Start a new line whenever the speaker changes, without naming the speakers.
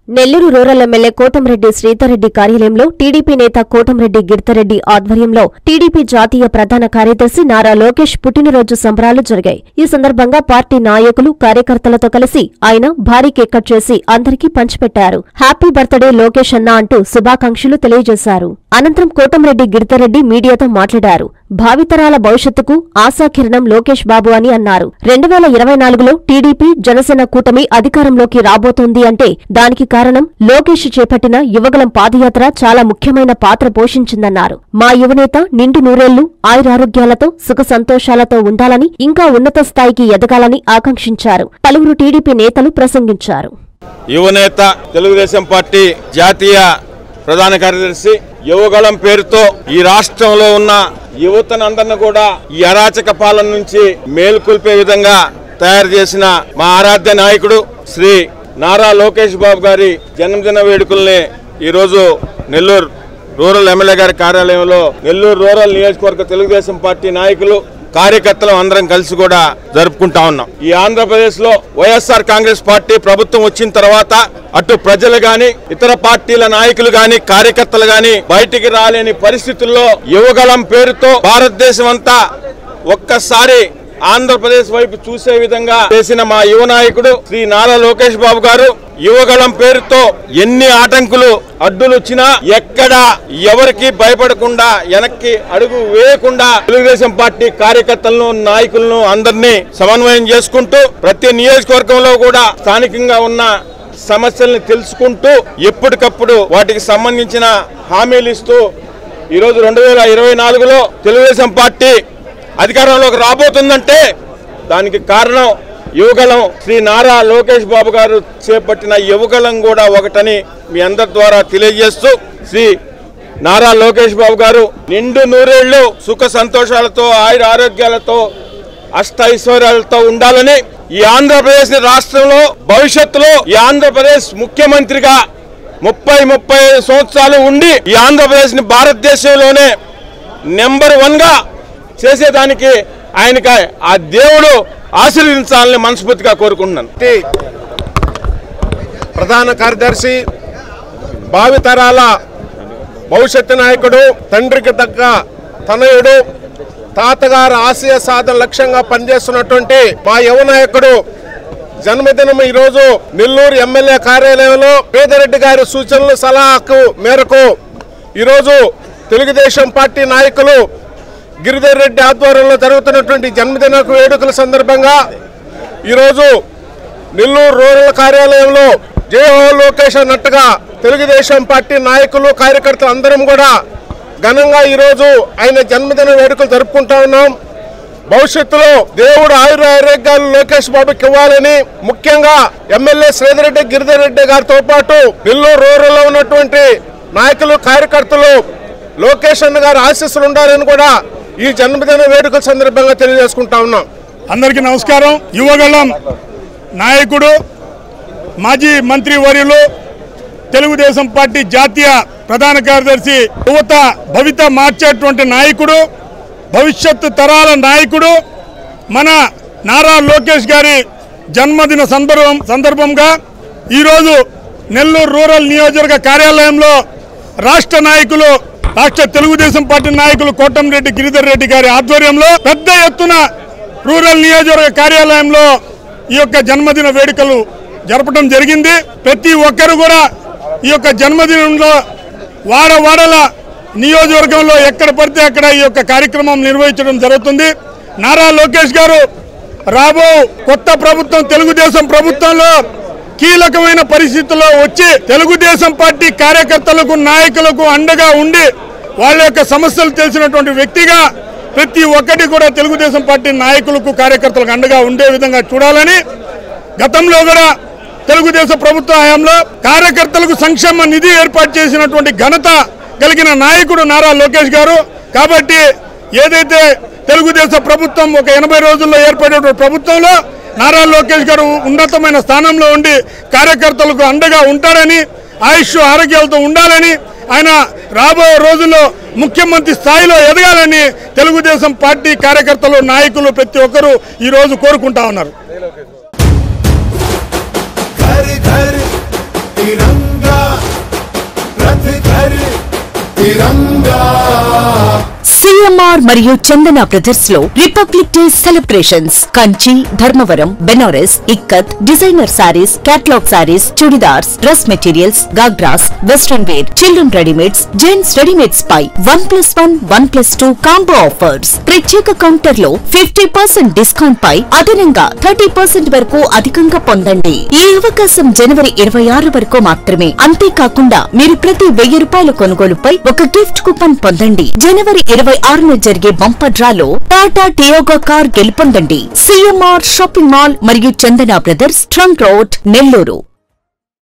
Nellore rural MLA Kotamreddy Sridhar Reddy కార్యాలయంలో TDP నేత కోటంరెడ్డి గిరిధరెడ్డి ఆధ్వర్యంలో టీడీపీ జాతీయ ప్రధాన కార్యదర్శి నారా లోకేష్ పుట్టినరోజు సంబరాలు జరిగాయి ఈ సందర్భంగా పార్టీ నాయకులు కార్యకర్తలతో కలిసి ఆయన భారీ కేక్ కట్ చేసి అందరికీ పంచిపెట్టారు హ్యాపీ బర్త్డే లోకేష్ అన్న అంటూ శుభాకాంక్షలు తెలియజేశారు అనంతరం కోటంరెడ్డి గిరిధరెడ్డి మీడియాతో మాట్లాడారు భావితరాల భవిష్యత్తుకు ఆశాకిరణం లోకేష్ బాబు అని అన్నారు రెండు వేల ఇరవై నాలుగులో టీడీపీ జనసేన కూటమి అధికారంలోకి రాబోతోంది అంటే దానికి కారణం లోకేష్ చేపట్టిన యువగలం పాదయాత్ర చాలా ముఖ్యమైన పాత్ర పోషించిందన్నారు మా యువనేత నిండు నూరేళ్లు ఆయురారోగ్యాలతో సుఖ సంతోషాలతో ఉండాలని ఇంకా ఉన్నత స్థాయికి ఎదగాలని ఆకాంక్షించారు పలువురు టీడీపీ నేతలు ప్రసంగించారు
యువనేత తెలుగుదేశం పార్టీ జాతీయ ప్రధాన కార్యదర్శి యువగళం పేరుతో ఈ రాష్ట్రంలో ఉన్న యువతనందరిని కూడా ఈ అరాచక పాలన నుంచి మేల్కొల్పే విధంగా తయారు చేసిన మా ఆరాధ్య నాయకుడు శ్రీ నారా లోకేష్ బాబు గారి జన్మదిన వేడుకల్ని ఈరోజు నెల్లూరు రూరల్ ఎమ్మెల్యే గారి కార్యాలయంలో నెల్లూరు రూరల్ నియోజకవర్గ తెలుగుదేశం పార్టీ నాయకులు కార్యకర్తలు అందరం కలిసి కూడా జరుపుకుంటా ఉన్నాం ఈ ఆంధ్రప్రదేశ్ లో వైఎస్ఆర్ కాంగ్రెస్ పార్టీ ప్రభుత్వం వచ్చిన తర్వాత అటు ప్రజలు గాని ఇతర పార్టీల నాయకులు గాని కార్యకర్తలు గాని బయటికి రాలేని పరిస్థితుల్లో యువగలం పేరుతో భారతదేశం అంతా ఒక్కసారి ఆంధ్రప్రదేశ్ వైపు చూసే విధంగా చేసిన మా యువ నాయకుడు శ్రీ నారా లోకేష్ బాబు గారు యువగళం పేరుతో ఎన్ని ఆటంకులు అడ్డులు వచ్చినా ఎక్కడ ఎవరికి భయపడకుండా వెనక్కి అడుగు వేయకుండా తెలుగుదేశం పార్టీ కార్యకర్తలను నాయకులను అందరినీ సమన్వయం చేసుకుంటూ ప్రతి నియోజకవర్గంలో కూడా స్థానికంగా ఉన్న సమస్యల్ని తెలుసుకుంటూ ఎప్పటికప్పుడు వాటికి సంబంధించిన హామీలు ఇస్తూ ఈరోజు రెండు వేల ఇరవై నాలుగులో తెలుగుదేశం పార్టీ అధికారంలోకి రాబోతుందంటే దానికి కారణం యువగలం శ్రీ నారా లోకేష్ బాబు గారు చేపట్టిన యువగలం కూడా ఒకటని మీ అందరి ద్వారా తెలియజేస్తూ శ్రీ నారా లోకేష్ బాబు గారు నిండు నూరేళ్లు సుఖ సంతోషాలతో ఆయుర ఆరోగ్యాలతో అష్ట ఐశ్వర్యాలతో ఉండాలని ఈ ఆంధ్రప్రదేశ్ రాష్ట్రంలో భవిష్యత్తులో ఈ ఆంధ్రప్రదేశ్ ముఖ్యమంత్రిగా ముప్పై ముప్పై ఐదు సంవత్సరాలు ఉండి ఈ ఆంధ్రప్రదేశ్ ని భారతదేశంలోనే నెంబర్ వన్ గా చేసేదానికి ఆయనకి ఆ దేవుడు ఆశీర్వదించాలని మనస్ఫూర్తిగా కోరుకుంటున్నాను
పార్టీ ప్రధాన కార్యదర్శి భావితరాల భవిష్యత్తు నాయకుడు తండ్రికి తగ్గ తనయుడు తాతగారు ఆశయ సాధన లక్ష్యంగా పనిచేస్తున్నటువంటి మా యువ నాయకుడు జన్మదినం ఈరోజు నెల్లూరు ఎమ్మెల్యే కార్యాలయంలో పేదరెడ్డి గారి సూచనలు సలహాకు మేరకు ఈరోజు తెలుగుదేశం పార్టీ నాయకులు గిరిధర్ రెడ్డి ఆధ్వర్యంలో జరుగుతున్నటువంటి జన్మదిన వేడుకల సందర్భంగా ఈరోజు నెల్లూరు రూరల్ కార్యాలయంలో జయహో లోకేష్ అన్నట్టుగా తెలుగుదేశం పార్టీ నాయకులు కార్యకర్తలు అందరం కూడా ఘనంగా ఈరోజు ఆయన జన్మదిన వేడుకలు జరుపుకుంటా ఉన్నాం భవిష్యత్తులో దేవుడు ఆయుర ఆరోగ్యాలు లోకేష్ బాబుకి ఇవ్వాలని ముఖ్యంగా ఎమ్మెల్యే శ్రీధరెడ్డి గిరిధర్ రెడ్డి గారితో పాటు నెల్లూరు రూరల్లో ఉన్నటువంటి నాయకులు కార్యకర్తలు లోకేష్ అన్న గారి ఆశీస్సులు ఉండాలని కూడా ఈ జన్మదిన వేడుకల సందర్భంగా తెలియజేసుకుంటా ఉన్నాం
అందరికీ నమస్కారం యువగళం నాయకుడు మాజీ మంత్రి వర్యులు తెలుగుదేశం పార్టీ జాతీయ ప్రధాన కార్యదర్శి యువత భవిత మార్చేటువంటి నాయకుడు భవిష్యత్తు తరాల నాయకుడు మన నారా లోకేష్ గారి జన్మదిన సందర్భం సందర్భంగా ఈరోజు నెల్లూరు రూరల్ నియోజకవర్గ కార్యాలయంలో రాష్ట్ర నాయకులు రాష్ట్ర తెలుగుదేశం పార్టీ నాయకులు కోటంరెడ్డి గిరిధర్ రెడ్డి గారి ఆధ్వర్యంలో పెద్ద ఎత్తున రూరల్ నియోజకవర్గ కార్యాలయంలో ఈ యొక్క జన్మదిన వేడుకలు జరపడం జరిగింది ప్రతి ఒక్కరు కూడా ఈ యొక్క జన్మదినంలో వాడ వాడల నియోజకవర్గంలో ఎక్కడ పడితే అక్కడ ఈ యొక్క కార్యక్రమం నిర్వహించడం జరుగుతుంది నారా లోకేష్ గారు రాబో కొత్త ప్రభుత్వం తెలుగుదేశం ప్రభుత్వంలో కీలకమైన పరిస్థితుల్లో వచ్చి తెలుగుదేశం పార్టీ కార్యకర్తలకు నాయకులకు అండగా ఉండి వాళ్ళ యొక్క సమస్యలు తెలిసినటువంటి వ్యక్తిగా ప్రతి ఒక్కటి కూడా తెలుగుదేశం పార్టీ నాయకులకు కార్యకర్తలకు అండగా ఉండే విధంగా చూడాలని గతంలో కూడా తెలుగుదేశం ప్రభుత్వ హయాంలో కార్యకర్తలకు సంక్షేమ నిధి ఏర్పాటు చేసినటువంటి ఘనత కలిగిన నాయకుడు నారా లోకేష్ గారు కాబట్టి ఏదైతే తెలుగుదేశం ప్రభుత్వం ఒక ఎనభై రోజుల్లో ఏర్పడినటువంటి ప్రభుత్వంలో నారా లోకేష్ గారు ఉన్నతమైన స్థానంలో ఉండి కార్యకర్తలకు అండగా ఉంటారని ఆయుష్ ఆరోగ్యాలతో ఉండాలని ఆయన రాబోయే రోజుల్లో ముఖ్యమంత్రి స్థాయిలో ఎదగాలని తెలుగుదేశం పార్టీ కార్యకర్తలు నాయకులు ప్రతి ఒక్కరూ ఈ రోజు కోరుకుంటా ఉన్నారు
घर घर तिरंगा रथ घर तिरंगा
సిఎంఆర్ మరియు చందన బ్రదర్స్ లో republic day celebrations Kanchi Dharmavaram Banaras ikkat designer saris catalogue saris churidars dress materials ghagras western wear children readymades gents readymades పై one plus one one plus two combo offers ప్రత్యేక కౌంటర్ లో ఫిఫ్టీ పర్సెంట్ డిస్కౌంట్ పై అదనంగా థర్టీ పర్సెంట్ వరకు అధికంగా పొందండి ఈ అవకాశం జనవరి ఇరవై ఆరు వరకు మాత్రమే అంతేకాకుండా మీరు ప్రతి వెయ్యి రూపాయల కొనుగోలుపై ఒక గిఫ్ట్ కూపన్ పొందండి జనవరి ఇరవై ఆరున జరిగే బంపర్ డ్రాలో టాటా టియోగా కార్ గెలుపొందండి సిఎంఆర్ షాపింగ్ మాల్ మరియు Chandana brothers trunk road Nellore